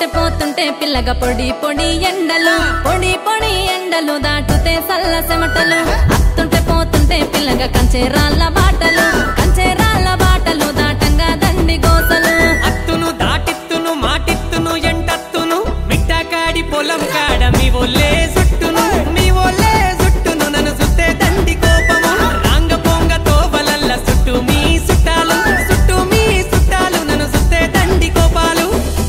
వస్తుంటే పోతుంటే పిల్లగా పొడి పొడి ఎండలు పొడి పొడి ఎండలు దాటుతే సల్ల చెమటలు అత్తుంటే పోతుంటే పిల్లగా కంచే రాళ్ళ బాటలు కంచే రాళ్ళ బాటలు దాటంగా దండి గోసలు అత్తును దాటిత్తును మాటిత్తును ఎంటత్తును మిట్టకాడి పొలం కాడ మీ ఒళ్ళే సుట్టును మీ ఒళ్ళే సుట్టును నన్ను సుత్తే దండి కోపము రాంగ పొంగ తోవలల్ల సుట్టు మీ సుట్టాలు సుట్టు మీ సుట్టాలు నన్ను సుత్తే దండి కోపాలు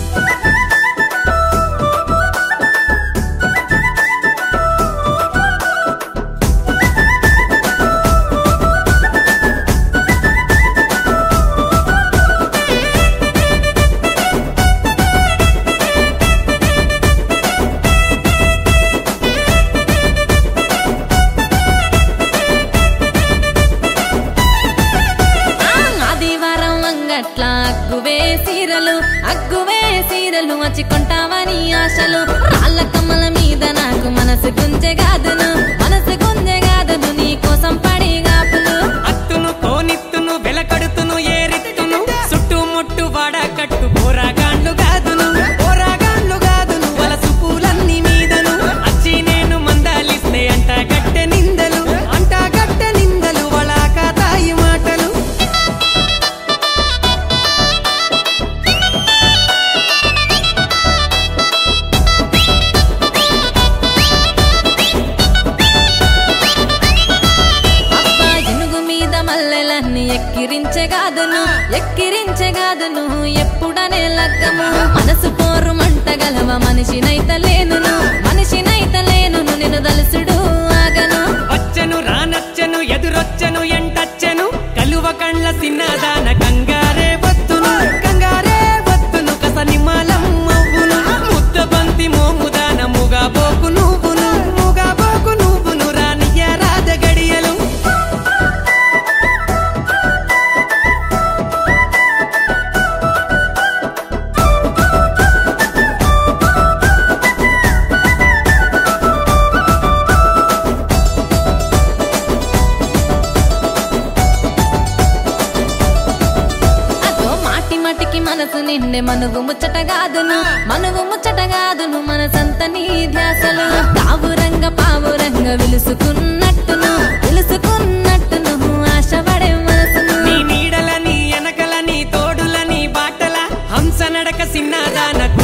ఆ, ఆదివారం అంగట్ల అగ్గువే సీరలు అగ్గువే సీరలు వచ్చి కొంటావని ఆశలు రాళ్ళ కమ్మల మీద నాకు మనసు గుంజెగాదును మనసు గుంజెగాదును నీ కోసం పడి గాపులు అత్తును కోనిత్తును వెలకడుతును ఏరిత్తును చుట్టుముట్టు వాడకట్టు పోరాగాండ్లు కాదును పోరాగాండ్లు కాదును వలసు పూలన్నీ మీదను అచ్చి నేను మందాలిస్తే అంట గట్టె నిందలు అంట గట్టె నిందలు వళాక తాయి మాటలు అబ్బా ఎనుగు మీద మల్లెలన్నీ ఎక్కిరించెగాదును ఎక్కిరించెగాదును ఎప్పుడనే లగ్గము మనసు పోరు మంటగలవ మనిషినైత లేనును మనిషినైత లేనును నిన్ను దలుసుడు ఆగను వచ్చెను రానచ్చెను ఎదురొచ్చెను ఎంటచ్చెను కలువ కండ్ల సిన్నదాన కంగారే వత్తును కంగారే వత్తును కస నిమ్మలం అవ్వును ముద్ద బంతి మోముదాన ముగా బోకు నువ్వును ముగా బోకు నువ్వును రానియ రాజ గడియలు అదో మాటి మాటికి మనసు నిండే మనువు ముచ్చటగాదును మనువు ముచ్చటగాదును మనసంత నీ ధ్యాసలు తావురంగ పావురంగ విలుసుకున్నట్టును విలుసుకున్నట్టును ఆశపడే మనసును నీ నీడల నీ ఎనకల నీ తోడుల నీ బాటల హంస నడక సిన్నదాన